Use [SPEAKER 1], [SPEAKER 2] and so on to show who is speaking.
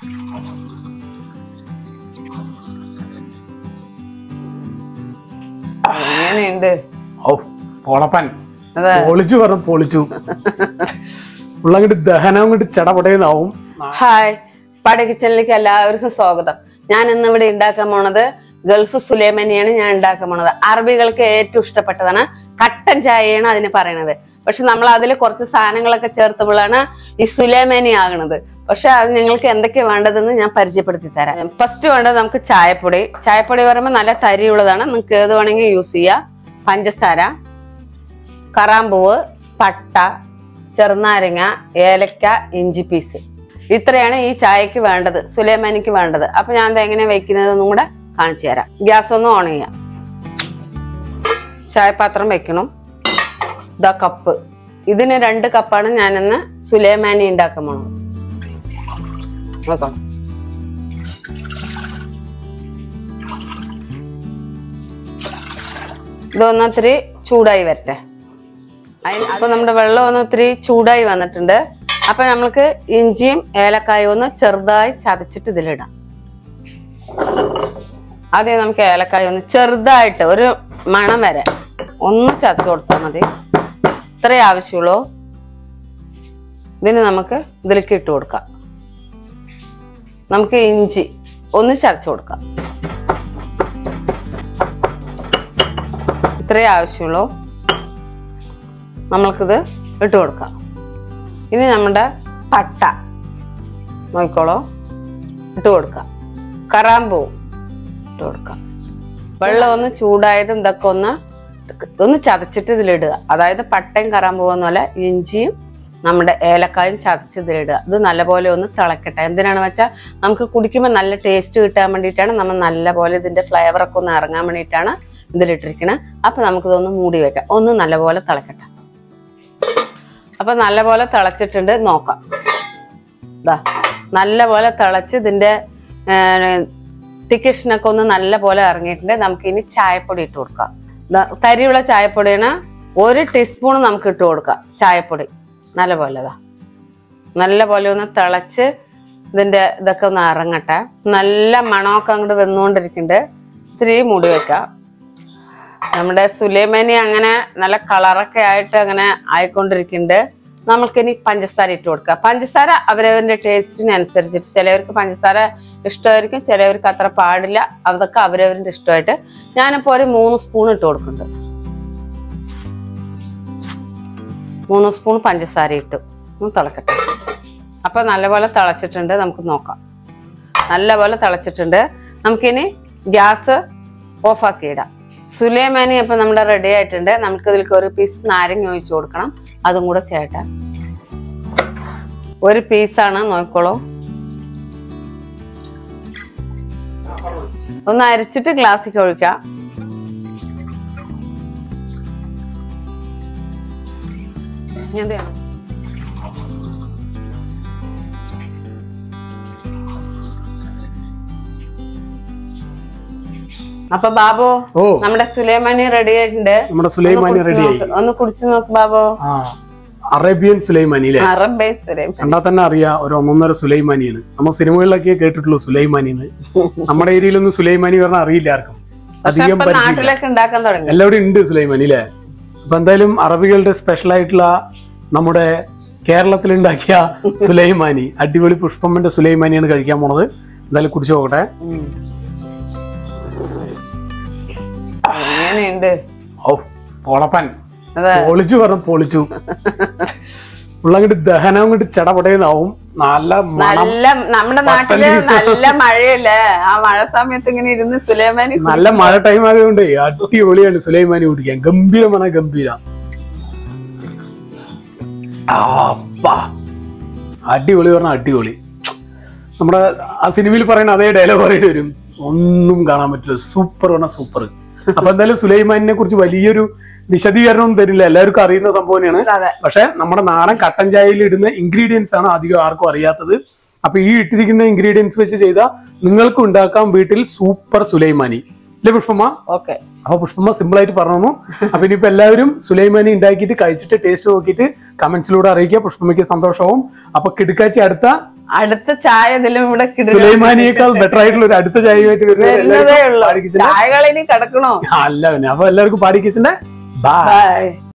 [SPEAKER 1] എങ്ങനെയുണ്ട്
[SPEAKER 2] ഓ പൊളപ്പൻ
[SPEAKER 1] അതെ
[SPEAKER 2] പൊളിച്ചു പറഞ്ഞു പൊളിച്ചു ഉള്ളങ്ങോട്ട് ദഹനം അങ്ങോട്ട് ചടപടയുന്നാവും
[SPEAKER 1] ഹായ് പട കിച്ചണിലേക്ക് എല്ലാവർക്കും സ്വാഗതം ഞാൻ ഇന്ന് ഇവിടെ ഉണ്ടാക്കാൻ പോണത് ഗൾഫ് സുലൈമനിയാണ് ഞാൻ ഉണ്ടാക്കാൻ പോണത് അറബികൾക്ക് ഏറ്റവും ഇഷ്ടപ്പെട്ടതാണ് കട്ടൻ ചായയാണ് അതിന് പറയണത് പക്ഷെ നമ്മൾ അതിൽ കുറച്ച് സാധനങ്ങളൊക്കെ ചേർത്തപ്പോഴാണ് ഈ സുലൈമാനി ആകണത് പക്ഷെ അത് നിങ്ങൾക്ക് എന്തൊക്കെയാണ് വേണ്ടതെന്ന് ഞാൻ പരിചയപ്പെടുത്തി തരാം ഫസ്റ്റ് വേണ്ടത് നമുക്ക് ചായപ്പൊടി ചായപ്പൊടി പറയുമ്പോൾ നല്ല തരിയുള്ളതാണ് നിങ്ങൾക്ക് ഏത് വേണമെങ്കിൽ യൂസ് ചെയ്യാം പഞ്ചസാര കറാമ്പൂവ് പട്ട ചെറുനാരങ്ങ ഏലക്ക ഇഞ്ചി പീസ് ഇത്രയാണ് ഈ ചായക്ക് വേണ്ടത് സുലൈമാനിക്ക് വേണ്ടത് അപ്പൊ ഞാൻ അത് എങ്ങനെ വെക്കുന്നതെന്നും കൂടെ കാണിച്ചു തരാം ഗ്യാസ് ഒന്ന് ഓൺ ചെയ്യാം ചായപാത്രം വെക്കണം ഇതാ കപ്പ് ഇതിന് രണ്ട് കപ്പാണ് ഞാനിന്ന് സുലൈമാനി ഉണ്ടാക്കാൻ പോണത് നോക്കാം ഇതൊന്ന് ഇത്തിരി ചൂടായി വരട്ടെ അതിന് അപ്പൊ നമ്മുടെ വെള്ളം ഒന്ന് ഇത്തിരി ചൂടായി വന്നിട്ടുണ്ട് അപ്പൊ നമ്മൾക്ക് ഇഞ്ചിയും ഏലക്കായും ഒന്ന് ചെറുതായി ചതച്ചിട്ട് ഇതിലിടാം ആദ്യം നമുക്ക് ഏലക്കായ ഒന്ന് ചെറുതായിട്ട് ഒരു മണം വരെ ഒന്ന് ചതച്ചു കൊടുത്താൽ മതി ഇത്രേ ആവശ്യമുള്ളൂ ഇതിന് നമുക്ക് ഇതിലേക്ക് ഇട്ട് കൊടുക്കാം നമുക്ക് ഇഞ്ചി ഒന്ന് ചതച്ചു കൊടുക്കാം ഇത്രേ ആവശ്യമുള്ളൂ നമ്മൾക്കിത് ഇട്ട് കൊടുക്കാം ഇനി നമ്മുടെ പട്ട നോക്കിക്കോളൂ ഇട്ട് കൊടുക്കാം കറാമ്പൂ ഇട്ട് കൊടുക്കാം വെള്ളം ഒന്ന് ചൂടായതും ഇതൊക്കെ ഒന്ന് ഒന്ന് ചതച്ചിട്ട് ഇതിലിടുക അതായത് പട്ടയും കറാമ്പൂവും പോലെ ഇഞ്ചിയും നമ്മുടെ ഏലക്കായും ചതച്ച് ഇതിലിടുക ഇത് നല്ലപോലെ ഒന്ന് തിളക്കട്ടെ എന്തിനാണ് വെച്ചാൽ നമുക്ക് കുടിക്കുമ്പോൾ നല്ല ടേസ്റ്റ് കിട്ടാൻ വേണ്ടിയിട്ടാണ് നമ്മൾ നല്ലപോലെ ഇതിന്റെ ഫ്ലേവർ ഒക്കെ ഒന്ന് ഇറങ്ങാൻ വേണ്ടിയിട്ടാണ് ഇതിലിട്ടിരിക്കുന്നത് അപ്പൊ നമുക്കിതൊന്ന് മൂടി വെക്കാം ഒന്ന് നല്ലപോലെ തിളക്കട്ടെ അപ്പൊ നല്ലപോലെ തിളച്ചിട്ടുണ്ട് നോക്കാം ഇതാ നല്ലപോലെ തിളച്ച് ഇതിന്റെ തിക്കിഷനൊക്കെ ഒന്ന് നല്ലപോലെ ഇറങ്ങിയിട്ടുണ്ട് നമുക്ക് ഇനി ചായപ്പൊടി ഇട്ട് കൊടുക്കാം ദാ തരിയുള്ള ചായപ്പൊടിയാണ് ഒരു ടീസ്പൂൺ നമുക്ക് ഇട്ട് കൊടുക്കാം ചായപ്പൊടി നല്ലപോലെ ഇതാ നല്ലപോലെ ഒന്ന് തിളച്ച് ഇതിന്റെ ഇതൊക്കെ ഒന്ന് ഇറങ്ങട്ടെ നല്ല മണമൊക്കെ അങ്ങോട്ട് വന്നുകൊണ്ടിരിക്കുന്നുണ്ട് ഇത്തിരി മൂടി വെക്കാം നമ്മുടെ സുലൈമാനി അങ്ങനെ നല്ല കളറൊക്കെ ആയിട്ട് അങ്ങനെ ആയിക്കൊണ്ടിരിക്കുന്നുണ്ട് നമ്മൾക്കിനി പഞ്ചസാര ഇട്ട് കൊടുക്കാം പഞ്ചസാര അവരവരുടെ ടേസ്റ്റിനനുസരിച്ചിട്ട് ചിലവർക്ക് പഞ്ചസാര ഇഷ്ടമായിരിക്കും ചിലവർക്ക് അത്ര പാടില്ല അതൊക്കെ അവരവരുടെ ഇഷ്ടമായിട്ട് ഞാനിപ്പോൾ ഒരു മൂന്ന് സ്പൂൺ ഇട്ട് കൊടുക്കുന്നുണ്ട് മൂന്ന് സ്പൂൺ പഞ്ചസാര ഇട്ടു ഒന്ന് തിളക്കട്ടെ അപ്പൊ നല്ലപോലെ തിളച്ചിട്ടുണ്ട് നമുക്ക് നോക്കാം നല്ലപോലെ തിളച്ചിട്ടുണ്ട് നമുക്കിനി ഗ്യാസ് ഓഫാക്കി ഇടാം സുലൈമാനി അപ്പൊ നമ്മുടെ റെഡി ആയിട്ടുണ്ട് നമുക്ക് ഇതിലേക്ക് ഒരു പീസ് നാരങ്ങ ഒഴിച്ചു കൊടുക്കണം അതും കൂടെ ചേട്ടാ ഒരു പീസാണ് നോക്കിക്കോളൂ ഒന്ന് അരിച്ചിട്ട് ഗ്ലാസ്സിക്ക് ഒഴിക്കാം ഇനി എന്ത് ചെയ്യണം അപ്പൊ ബാബു
[SPEAKER 2] ഓ
[SPEAKER 1] നമ്മുടെ സുലൈമാനി റെഡി ആയിട്ടുണ്ട്
[SPEAKER 2] നമ്മുടെ സുലൈമാനി
[SPEAKER 1] ഒന്ന് കുടിച്ച്
[SPEAKER 2] റെഡിയായി
[SPEAKER 1] നോക്ക്. ഒന്ന് കുടിച്ചു നോക്ക് ബാബു
[SPEAKER 2] ആ അറേബ്യൻ സുലൈമാനി അല്ലേ
[SPEAKER 1] അറബേ സുലൈമാൻ
[SPEAKER 2] കണ്ടാൽ തന്നെ അറിയാം ഒരു ഒന്നൊന്നര സുലൈമാനിയാണ് നമ്മൾ സിനിമകളിലൊക്കെ കേട്ടിട്ടുള്ളൂ സുലൈമാനി എന്ന് നമ്മുടെ ഏരിയയിലൊന്നും സുലൈമാനി പറഞ്ഞാൽ അറിയില്ല ആർക്കും
[SPEAKER 1] പക്ഷെ
[SPEAKER 2] അധികം
[SPEAKER 1] ഇപ്പൊ
[SPEAKER 2] പരിചയമില്ല.
[SPEAKER 1] നാട്ടിലൊക്കെ ഉണ്ടാക്കാൻ തുടങ്ങി
[SPEAKER 2] എല്ലാവരും ഉണ്ട് സുലൈമാനി അല്ലേ അപ്പൊ എന്തായാലും അറബികളുടെ സ്പെഷ്യൽ ആയിട്ടുള്ള നമ്മുടെ കേരളത്തിൽ ഉണ്ടാക്കിയ സുലൈമാനി അടിപൊളി പുഷ്പമ്മന്റെ സുലൈമാനിയാണ് കഴിക്കാൻ പോണത് എന്തായാലും കുടിച്ചു നോക്കട്ടെ
[SPEAKER 1] ഉം. എങ്ങനെയുണ്ട്
[SPEAKER 2] ഓ പൊളപ്പൻ
[SPEAKER 1] അതെ
[SPEAKER 2] പൊളിച്ചു പറഞ്ഞു പൊളിച്ചു ഉള്ളങ്ങോട്ട് ദഹനം അങ്ങോട്ട് ചടപടയുന്നാവും നല്ല മണം
[SPEAKER 1] നല്ല നമ്മുടെ നാട്ടില് നല്ല മഴയല്ലേ ആ മഴ സമയത്ത് ഇങ്ങനെ ഇരുന്ന് സുലൈമാനി
[SPEAKER 2] നല്ല മഴ ടൈം ആയതുകൊണ്ട് അടിപൊളിയാണ് സുലൈമാനി കുടിക്കാൻ ഗംഭീരമാണ് ഗംഭീര ആപ്പാ. അടിപൊളി പറഞ്ഞ അടിപൊളി നമ്മുടെ ആ സിനിമയിൽ പറയുന്ന അതേ ഡയലോഗ് പറയേണ്ടി വരും ഒന്നും കാണാൻ പറ്റില്ല സൂപ്പർ പറഞ്ഞ സൂപ്പർ അപ്പൊ എന്തായാലും സുലൈമാനിനെ കുറിച്ച് വലിയൊരു വിശദീകരണം തരില്ല എല്ലാവർക്കും അറിയുന്ന സംഭവം തന്നെയാണ്
[SPEAKER 1] അതെ
[SPEAKER 2] പക്ഷെ നമ്മുടെ നാടൻ കട്ടൻ ചായയിൽ ഇടുന്ന ഇൻഗ്രീഡിയൻസ് ആണ് അധികം ആർക്കും അറിയാത്തത് അപ്പൊ ഈ ഇട്ടിരിക്കുന്ന ഇൻഗ്രീഡിയൻസ് വെച്ച് ചെയ്താൽ നിങ്ങൾക്കും ഉണ്ടാക്കാം വീട്ടിൽ സൂപ്പർ സുലൈമാനി അല്ലേ പുഷ്പമ്മ
[SPEAKER 1] ഓക്കെ
[SPEAKER 2] അപ്പൊ പുഷ്പമ്മ സിമ്പിൾ ആയിട്ട് പറഞ്ഞു അപ്പൊ ഇനിയിപ്പോ എല്ലാവരും സുലൈമാനി ഉണ്ടാക്കിയിട്ട് കഴിച്ചിട്ട് ടേസ്റ്റ് നോക്കിയിട്ട് കമന്റ്സിലൂടെ അറിയിക്കുക പുഷ്പമ്മയ്ക്ക് സന്തോഷവും അപ്പൊ കിടുക്കാച്ചി അടുത്ത
[SPEAKER 1] അടുത്ത ചായ ഇതിലും ഇവിടെ കിടിലം
[SPEAKER 2] സുലൈമാനിയേക്കാൾ ബെറ്റർ ആയിട്ടുള്ള ഒരു അടുത്ത ചായയുമായിട്ട് വരുന്നത്
[SPEAKER 1] വരുന്നതേ
[SPEAKER 2] എല്ലാവർക്കും
[SPEAKER 1] ഉള്ളൂ
[SPEAKER 2] പാടിക്കിച്ചിന്റെ
[SPEAKER 1] ചായകൾ ഇനി കിടക്കണോ
[SPEAKER 2] അല്ല പിന്നെ അപ്പൊ എല്ലാവർക്കും പാടിക്കിച്ചിന്റെ ബൈ
[SPEAKER 1] ബൈ